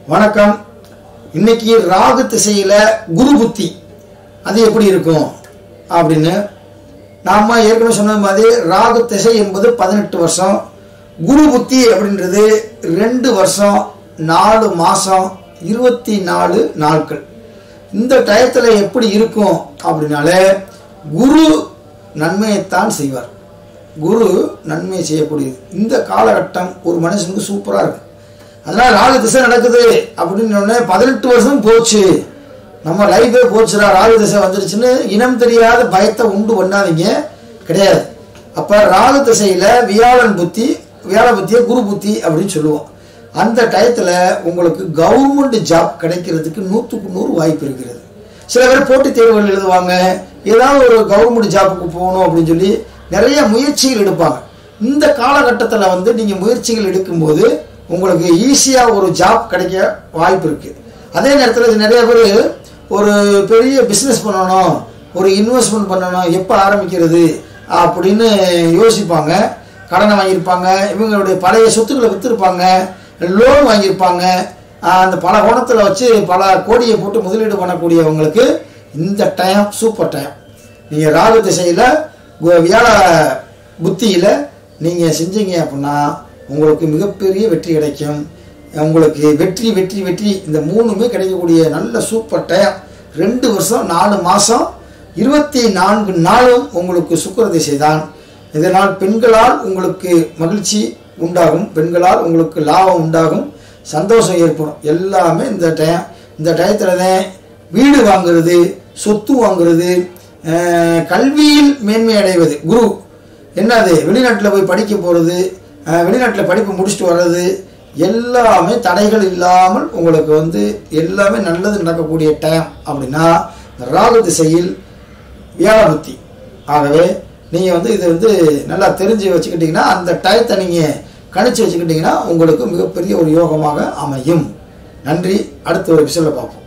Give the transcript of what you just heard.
வணக்கம் இன்னைக்கு ராகு திசையில குரு புத்தி அது எப்படி இருக்கும் அப்படின்னு நாம ஏற்கனவே சொன்ன மாதிரி ராகு திசை என்பது பதினெட்டு வருஷம் குரு புத்தி அப்படின்றது ரெண்டு வருஷம் நாலு மாசம் இருபத்தி நாலு நாட்கள் இந்த டயத்தில் எப்படி இருக்கும் அப்படின்னாலே குரு நன்மையைத்தான் செய்வார் குரு நன்மை செய்யக்கூடியது இந்த காலகட்டம் ஒரு மனுஷனுக்கு சூப்பராக இருக்கும் அதனால ராகு திசை நடக்குது அப்படின்னு உடனே பதினெட்டு வருஷம் போச்சு நம்ம லைஃபே போச்சுடா ராகு திசை வந்துருச்சுன்னு இனம் தெரியாத பயத்தை உண்டு பண்ணாதீங்க கிடையாது அப்போ ராகு திசையில் வியாழன் புத்தி வியாழ புத்தியை குரு புத்தி அப்படின்னு சொல்லுவோம் அந்த டயத்தில் உங்களுக்கு கவர்மெண்ட் ஜாப் கிடைக்கிறதுக்கு நூற்றுக்கு நூறு வாய்ப்பு இருக்கிறது சில பேர் போட்டித் தேர்வுகள் எழுதுவாங்க ஏதாவது ஒரு கவர்மெண்ட் ஜாப்புக்கு போகணும் அப்படின்னு சொல்லி நிறைய முயற்சிகள் எடுப்பாங்க இந்த காலகட்டத்தில் வந்து நீங்கள் முயற்சிகள் எடுக்கும்போது உங்களுக்கு ஈஸியாக ஒரு ஜாப் கிடைக்க வாய்ப்பு இருக்குது அதே நேரத்தில் நிறைய பேர் ஒரு பெரிய பிஸ்னஸ் பண்ணணும் ஒரு இன்வெஸ்ட்மெண்ட் பண்ணணும் எப்போ ஆரம்பிக்கிறது அப்படின்னு யோசிப்பாங்க கடனை வாங்கியிருப்பாங்க இவங்களுடைய பழைய சொத்துக்களை விற்றுருப்பாங்க லோன் வாங்கியிருப்பாங்க ஆஹ் அந்த பல கோணத்தில் வச்சு பல கோடியை போட்டு முதலீடு பண்ணக்கூடியவங்களுக்கு இந்த டைம் சூப்பர் டைம் நீங்கள் ராகு திசையில் வியாழ புத்தியில் நீங்கள் செஞ்சீங்க அப்படின்னா உங்களுக்கு மிகப்பெரிய வெற்றி கிடைக்கும் உங்களுக்கு வெற்றி வெற்றி வெற்றி இந்த மூணுமே கிடைக்கக்கூடிய நல்ல சூப்பர் டைம் ரெண்டு வருஷம் நாலு மாதம் இருபத்தி நான்கு நாளும் உங்களுக்கு சுக்கர திசை தான் இதனால் பெண்களால் உங்களுக்கு மகிழ்ச்சி உண்டாகும் பெண்களால் உங்களுக்கு லாபம் உண்டாகும் சந்தோஷம் ஏற்படும் எல்லாமே இந்த டைம் இந்த டயத்தில் தான் வீடு வாங்குறது சொத்து வாங்குறது அஹ், கல்வியில் மேன்மை அடைவது குரு என்னது வெளிநாட்டில் போய் படிக்க போகிறது வெளிநாட்டில் படிப்பு முடிச்சுட்டு வர்றது எல்லாமே தடைகள் இல்லாமல் உங்களுக்கு வந்து எல்லாமே நல்லது நடக்கக்கூடிய டைம் அப்படின்னா இந்த ராகு திசையில் வியாழ புத்தி ஆகவே நீங்கள் வந்து இது வந்து நல்லா தெரிஞ்சு வச்சுக்கிட்டிங்கன்னா அந்த டயத்தை நீங்கள் கணிச்சு வச்சுக்கிட்டிங்கன்னா உங்களுக்கு மிகப்பெரிய ஒரு யோகமாக அமையும் நன்றி அடுத்த ஒரு எபிசோடில் பார்ப்போம்